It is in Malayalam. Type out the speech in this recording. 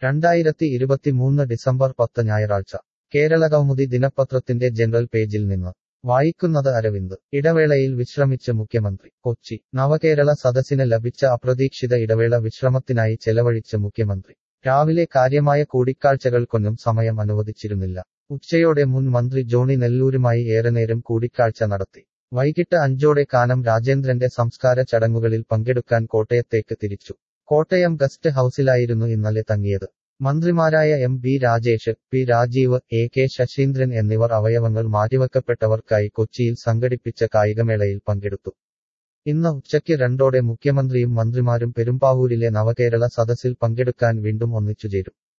രണ്ടായിരത്തി ഇരുപത്തിമൂന്ന് ഡിസംബർ പത്ത് ഞായറാഴ്ച കേരളകൗമുദി ദിനപത്രത്തിന്റെ ജനറൽ പേജിൽ നിന്ന് വായിക്കുന്നത് അരവിന്ദ് ഇടവേളയിൽ വിശ്രമിച്ച് മുഖ്യമന്ത്രി കൊച്ചി നവകേരള സദസ്സിന് ലഭിച്ച അപ്രതീക്ഷിത ഇടവേള വിശ്രമത്തിനായി ചെലവഴിച്ച് മുഖ്യമന്ത്രി രാവിലെ കാര്യമായ കൂടിക്കാഴ്ചകൾക്കൊന്നും സമയം അനുവദിച്ചിരുന്നില്ല ഉച്ചയോടെ മുൻ മന്ത്രി ജോണി നെല്ലൂരുമായി ഏറെ നേരം കൂടിക്കാഴ്ച നടത്തി വൈകിട്ട് അഞ്ചോടെ കാനം രാജേന്ദ്രന്റെ സംസ്കാര ചടങ്ങുകളിൽ പങ്കെടുക്കാൻ കോട്ടയത്തേക്ക് തിരിച്ചു കോട്ടയം ഗസ്റ്റ് ഹൌസിലായിരുന്നു ഇന്നലെ തങ്ങിയത് മന്ത്രിമാരായ M B Rajesh P Rajeev A K Saseendran എന്നിവർ അവയവങ്ങൾ മാറ്റിവെക്കപ്പെട്ടവർക്കായി കൊച്ചിയിൽ സംഘടിപ്പിച്ച കായികമേളയിൽ പങ്കെടുത്തു ഇന്ന് ഉച്ചയ്ക്ക് രണ്ടോടെ മുഖ്യമന്ത്രിയും മന്ത്രിമാരും പെരുമ്പാവൂരിലെ നവകേരള സദസ്സിൽ പങ്കെടുക്കാൻ വീണ്ടും ഒന്നിച്ചുചേരും